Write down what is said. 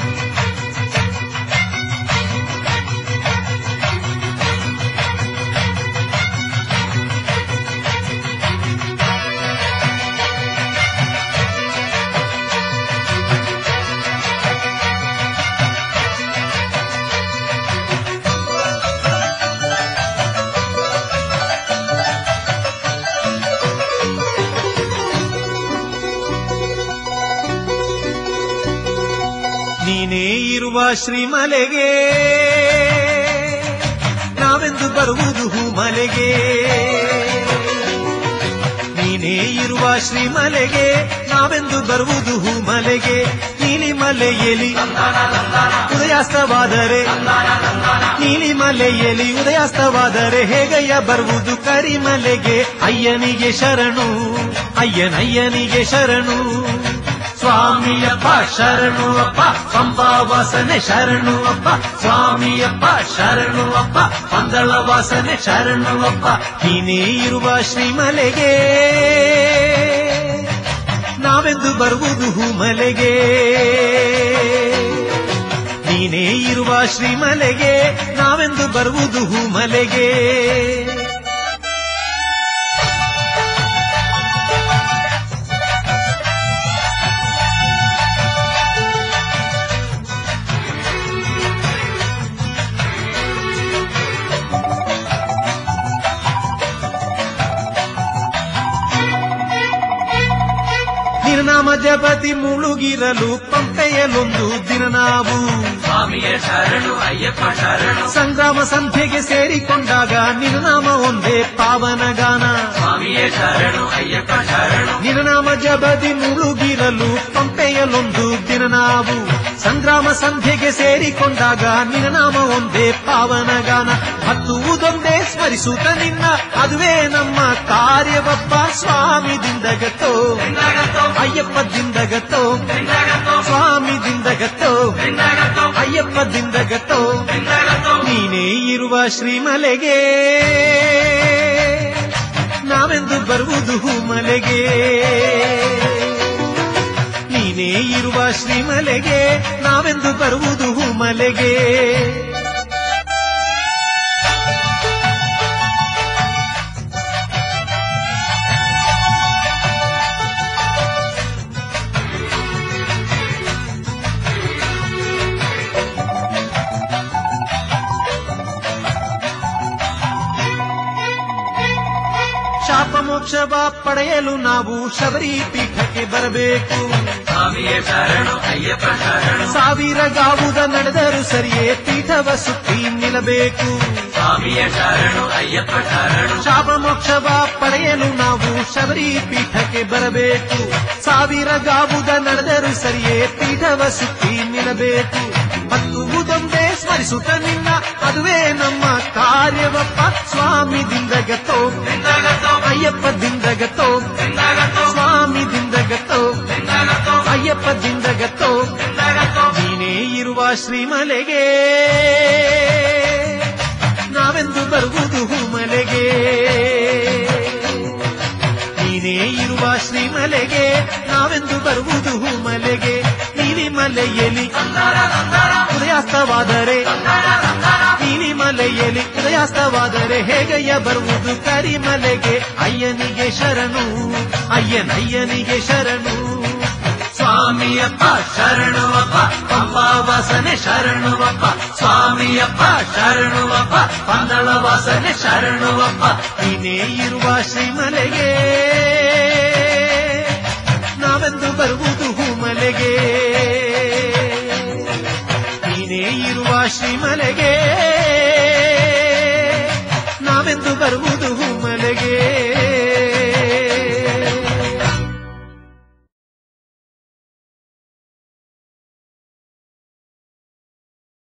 ನೀನೇ ಇರುವ ಶ್ರೀಮಲೆಗೆ ನಾವೆಂದು ಬರುವುದು ಹೂಮಲೆಗೆ ನೀನೇ ಇರುವ ಶ್ರೀಮಲೆಗೆ ನಾವೆಂದು ಬರುವುದು ಹೂಮಲೆಗೆ ನೀಲಿಮಲೆಯಲ್ಲಿ ಉದಯಾಸ್ತವಾದರೆ ನೀಲಿಮಲೆಯಲ್ಲಿ ಉದಯಾಸ್ತವಾದರೆ ಹೇಗಯ್ಯ ಬರುವುದು ಕರಿಮಲೆಗೆ ಅಯ್ಯನಿಗೆ ಶರಣು ಅಯ್ಯನಯ್ಯನಿಗೆ ಶರಣು ಸ್ವಾಮಿಯಪ್ಪ ಶರಣು ಅಪ್ಪ ಪಂಬಾ ವಾಸನೆ ಶರಣು ಅಪ್ಪ ಸ್ವಾಮಿಯಪ್ಪ ಶರಣು ಅಪ್ಪ ಪಂದಳ ವಾಸನೆ ಶರಣು ಅಪ್ಪ ನೀನೇ ಇರುವ ಶ್ರೀಮಲೆಗೆ ನಾವೆಂದು ಬರುವುದು ಹೂಮಲೆಗೆ ನೀನೇ ಇರುವ ಶ್ರೀಮಲೆಗೆ ನಾವೆಂದು ಬರುವುದು ಹೂಮಲೆಗೆ ನಿರ್ನಾಮ ಜಪತಿ ಮುಳುಗಿರಲು ಪಂಪೆಯಲೊಂದು ದಿನ ನಾವು ಸ್ವಾಮಿಯ ಶರಣು ಅಯ್ಯಪ್ಪ ಶರಣು ಸಂಗ್ರಾಮ ಸಂಧ್ಯೆಗೆ ಸೇರಿಕೊಂಡಾಗ ನಿರ್ನಾಮ ಒಂದೇ ಪಾವನ ಗಾನ ಸ್ವಾಮಿಯ ಶರಣು ಅಯ್ಯಪ್ಪ ಶರಣು ನಿರ್ನಾಮ ಜಬದಿ ಮುಳುಗಿರಲು ಪಂಪೆಯಲೊಂದು ದಿನ ನಾವು ಸಂಗ್ರಾಮ ಸಂಧ್ಯೆಗೆ ಸೇರಿಕೊಂಡಾಗ ನಿರ್ನಾಮ ಒಂದೇ ಪಾವನ ಗಾನ ಹತ್ತುವುದೊಂದೇ ಸ್ಮರಿಸುತ್ತ ನಿನ್ನ ಅದುವೇ ನಮ್ಮ ಕಾರ್ಯವಪ್ಪ ಸ್ವಾಮಿ ದಿಂದಗತ್ತೋ ಅಯ್ಯಪ್ಪ ದಿಂದಗತ್ತೋ ಸ್ವಾಮಿ ದಿಂದಗತ್ತೋ ಅಯ್ಯಪ್ಪ ದಿಂದಗತ್ತೋ ನೀನೇ ಇರುವ ಶ್ರೀಮಲೆಗೆ ನಾವೆಂದು ಬರುವುದು ಹೂಮಲೆಗೆ ನೀನೇ ಇರುವ ಶ್ರೀಮಲೆಗೆ ನಾವೆಂದು ಬರುವುದು ಹೂಮಲೆಗೆ ಶಾಪ ಮೋಕ್ಷವ ಪಡೆಯಲು ನಾವು ಶಬರಿ ಪೀಠಕ್ಕೆ ಬರಬೇಕು ಸ್ವಾಮಿಯ ಶರಣು ಅಯ್ಯಪ್ಪ ಶರಣು ಸಾವಿರ ಗಾವುದ ನಡೆದರೂ ಸರಿಯೇ ಪೀಠವ ಸುತ್ತಿ ನಿಲ್ಲಬೇಕು ಸ್ವಾಮಿಯ ಶರಣು ಅಯ್ಯಪ್ಪ ಶರಣು ಶಾಪ ಮೋಕ್ಷವ ಪಡೆಯಲು ನಾವು ಶಬರಿ ಪೀಠಕ್ಕೆ ಬರಬೇಕು ಸಾವಿರ ಗಾವುದ ನಡೆದರೂ ಸರಿಯೇ ಪೀಠವ ಸುತ್ತಿ ನಿಲ್ಲಬೇಕು ಹತ್ತುವುದೊಂದೇ ಸ್ಮರಿಸುತ್ತ ನಿನ್ನ ಅದುವೇ ನಮ್ಮ ಕಾರ್ಯವಪ್ಪ ಸ್ವಾಮಿ ದಿಂದಗತ್ತೋ ಅಯ್ಯಪ್ಪ ದಿಂದಗತ್ತೋ ಸ್ವಾಮಿ ದಿಂದಗತ್ತೋ ಅಯ್ಯಪ್ಪ ದಿಂದಗತ್ತೋ ನೀನೇ ಇರುವ ಶ್ರೀಮಲೆಗೆ ನಾವೆಂದು ಬರುವುದು ಹೂಮಲೆಗೆ ನೀನೇ ಇರುವ ಶ್ರೀಮಲೆಗೆ ನಾವೆಂದು ಬರುವುದು ಹೂಮಲೆಗೆ ನೀಲಿಮಲೆಯಲ್ಲಿ ಉದಯಾಸ್ತವಾದರೆ ನೀಲಿಮಲೆಯಲ್ಲಿ ಉದಯಾಸ್ತವಾದರೆ ಹೇಗಯ್ಯ ಬರುವುದು ಕರಿಮಲೆಗೆ ಅಯ್ಯನಿಗೆ ಶರಣು ಅಯ್ಯನಯ್ಯನಿಗೆ ಶರಣು ಸ್ವಾಮಿಯಪ್ಪ ಶರಣು ಅಪ್ಪ ಪಂಬಾ ವಾಸನೆ ಶರಣು ಅಪ್ಪ ಸ್ವಾಮಿಯಪ್ಪ ಶರಣು ಅಪ್ಪ ಪಂದಳ ವಾಸನೆ ಶರಣು ಅಪ್ಪ ನೀನೇ ಇರುವ ಶ್ರೀಮಲೆಗೆ ನಾವೆಂದು ಬರುವುದು ಹೂಮಲೆಗೆ ನೀನೇ ಇರುವ ಶ್ರೀಮಲೆಗೆ ನಾವೆಂದು ಬರುವುದು